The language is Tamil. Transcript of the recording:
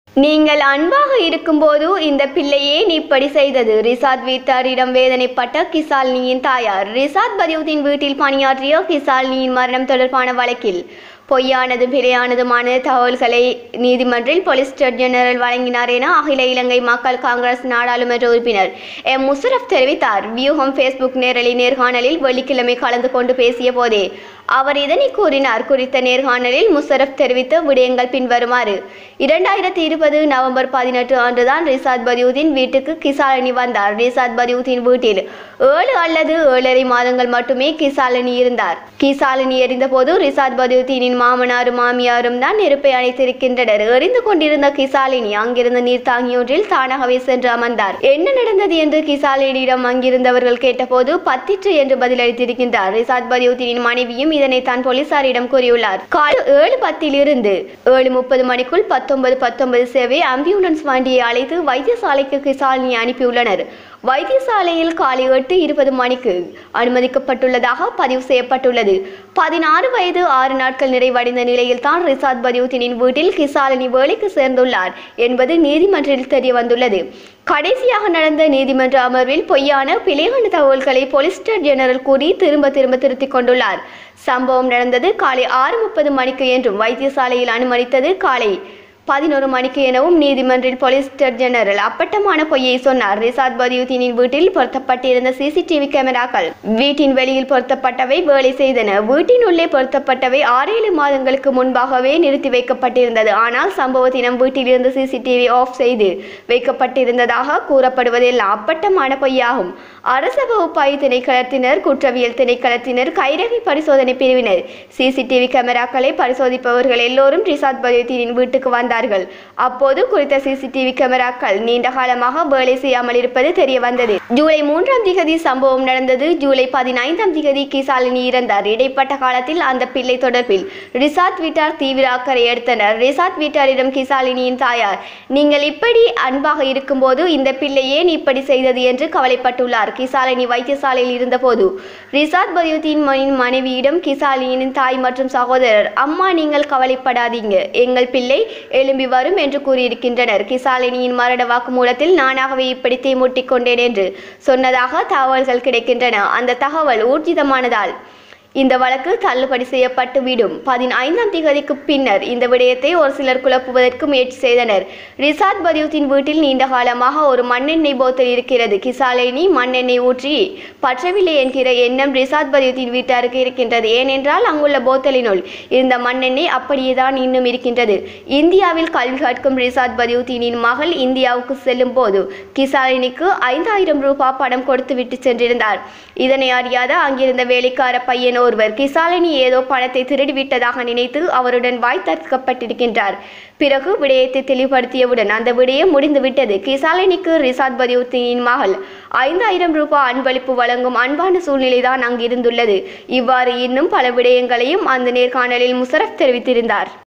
நீங்கள் அன்பாக இருக்கும்போது இந்த பிள்ளையே நீ இப்படி செய்தது ரிசாத் வீட்டாரிடம் வேதனைப்பட்ட கிசால்னியின் தாயார் ரிசாத் பதியுதீன் வீட்டில் பணியாற்றிய கிசால்னியின் மரணம் தொடர்பான வழக்கில் பொய்யானது பிழையானதுமான தகவல்களை நீதிமன்றில் போலீஸ் ஜெனரல் வழங்கினார் என அகில இலங்கை மக்கள் காங்கிரஸ் நாடாளுமன்ற உறுப்பினர் எம் முஷரப் தெரிவித்தார் வியூகம் ஃபேஸ்புக் நேரலை நேர்காணலில் வெள்ளிக்கிழமை கலந்து கொண்டு பேசிய போதே அவர் இதனை கூறினார் குறித்த நேர்காணலில் முஷரப் தெரிவித்த விடயங்கள் பின்வருமாறு இரண்டாயிரத்தி இருபது நவம்பர் பதினெட்டு அன்றுதான் ரிசாத் பதியுதீன் வீட்டுக்கு கிசாலனி வந்தார் ரிசாத் பதியுதீன் வீட்டில் ஏழு அல்லது ஏழரை மாதங்கள் மட்டுமே கிசாலனி இருந்தார் கிசாலனி எரிந்தபோது ரிசாத் பதியுதீனின் மாமனாரும் மாமியாரும் தான் நெருப்பை அணைத்திருக்கின்றனர் எரிந்து கொண்டிருந்த கிசாலினி அங்கிருந்த நீர்த்தாங்கியொன்றில் தானாகவே சென்று அமர்ந்தார் என்ன நடந்தது என்று கிசாலினியிடம் அங்கிருந்தவர்கள் கேட்டபோது பத்திற்று என்று பதிலளித்திருக்கின்றார் ரிசாத் பதியுதீனின் மனைவியும் இதனை தான் போலீசாரிடம் கூறியுள்ளார் காலை ஏழு பத்தில் இருந்து ஏழு முப்பது மணிக்குள் பத்தொன்பது பத்தொன்பது சேவை ஆம்புலன்ஸ் வண்டியை அழைத்து வைத்தியசாலைக்கு கிசாலினி அனுப்பியுள்ளனர் வைத்தியசாலையில் காலை எட்டு இருபது மணிக்கு அனுமதிக்கப்பட்டுள்ளதாக பதிவு செய்யப்பட்டுள்ளது பதினாறு வயது ஆறு நாட்கள் நிறைவடைந்த நிலையில் தான் ரிசாத் பதியுதீனின் வீட்டில் கிசாலினி வேலைக்கு சேர்ந்துள்ளார் என்பது நீதிமன்றில் தெரிய வந்துள்ளது கடைசியாக நடந்த நீதிமன்ற அமர்வில் பொய்யான பிழையான தகவல்களை போலிஸ்டர் ஜெனரல் கூறி திரும்ப திரும்ப திருத்திக் கொண்டுள்ளார் சம்பவம் நடந்தது காலை ஆறு முப்பது மணிக்கு என்றும் வைத்தியசாலையில் அனுமதித்தது காலை பதினோரு மணிக்கு எனவும் நீதிமன்றில் போலீஸ்டர் ஜெனரல் அப்பட்டமான பொய்யை சொன்னார் ரிசாத் பதியுதீனின் வீட்டில் பொருத்தப்பட்டிருந்த சிசிடிவி கேமராக்கள் வீட்டின் வெளியில் பொருத்தப்பட்டவை வேலை செய்தன வீட்டின் உள்ளே பொருத்தப்பட்டவை ஆறு ஏழு மாதங்களுக்கு முன்பாகவே நிறுத்தி வைக்கப்பட்டிருந்தது ஆனால் சம்பவ தினம் வீட்டில் இருந்து சிசிடிவி ஆஃப் செய்து வைக்கப்பட்டிருந்ததாக கூறப்படுவதெல்லாம் அப்பட்டமான பொய்யாகும் அரச வகுப்பாய் திணைக்களத்தினர் குற்றவியல் திணைக்களத்தினர் கைரகி பரிசோதனை பிரிவினர் சிசிடிவி கேமராக்களை பரிசோதிப்பவர்கள் எல்லோரும் ரிசாத் பதியுதீனின் வீட்டுக்கு வந்தார்கள் அப்போது குறித்த சிசிடிவி கேமராக்கள் நீண்ட காலமாக வேலை செய்யாமல் இருப்பது தெரிய வந்தது ஜூலை மூன்றாம் திகதி சம்பவம் நடந்தது ஜூலை பதினைந்தாம் திகதி கிசாலினி இறந்தார் இடைப்பட்ட காலத்தில் அந்த பிள்ளை தொடர்பில் ரிசாத் வீட்டார் தீவிர அக்கறை எடுத்தனர் ரிசாத் வீட்டாரிடம் கிசாலினியின் தாயார் நீங்கள் இப்படி அன்பாக இருக்கும்போது இந்த பிள்ளை ஏன் இப்படி செய்தது என்று கவலைப்பட்டுள்ளார் கிசாலினி வைத்தியசாலையில் இருந்தபோது ரிசாத் பதியுதீன் மணியின் மனைவியிடம் கிசாலினியின் தாய் மற்றும் சகோதரர் அம்மா நீங்கள் கவலைப்படாதீங்க எங்கள் பிள்ளை எழும்பி வரும் என்று கூறியிருக்கின்றனர் கிசாலினியின் மரண வாக்குமூலத்தில் நானாகவே இப்படி தீமூட்டிக் கொண்டேன் என்று சொன்னதாக தகவல்கள் கிடைக்கின்றன அந்த தகவல் ஊர்ஜிதமானதால் இந்த வழக்கு தள்ளுபடி செய்யப்பட்டு விடும் பதினைந்தாம் திகதிக்கு பின்னர் இந்த விடயத்தை ஒரு சிலர் குழப்புவதற்கு முயற்சி செய்தனர் ரிசாத் பதியுத்தின் வீட்டில் நீண்ட காலமாக ஒரு மண்ணெண்ணெய் போத்தல் இருக்கிறது கிசாலினி மண்ணெண்ணெய் ஊற்றி பற்றவில்லை என்கிற எண்ணம் ரிசாத் பதியுத்தின் வீட்டாருக்கு இருக்கின்றது ஏனென்றால் அங்குள்ள போத்தலினுள் இருந்த மண்ணெண்ணெய் அப்படியே தான் இன்னும் இருக்கின்றது இந்தியாவில் கல்வி கற்கும் ரிசாத் பதியுத்தீனின் மகள் இந்தியாவுக்கு செல்லும் போது கிசாலினிக்கு ஐந்தாயிரம் ரூபாய் பணம் கொடுத்து விட்டு சென்றிருந்தார் இதனை அறியாத அங்கிருந்த வேலைக்கார பையன் ஒருவர் கிசாலினி ஏதோ பணத்தை திருடிவிட்டதாக நினைத்து அவருடன் வாய் தற்கப்பட்டிருக்கின்றார் பிறகு விடயத்தை தெளிவுபடுத்தியவுடன் அந்த விடயம் முடிந்துவிட்டது கிசாலினிக்கு ரிசாத் பதியுத்தீனின் மகள் ஐந்தாயிரம் ரூபாய் அன்பளிப்பு வழங்கும் அன்பான சூழ்நிலைதான் அங்கிருந்துள்ளது இவ்வாறு இன்னும் பல விடயங்களையும் அந்த நேர்காணலில் முஷரப் தெரிவித்திருந்தார்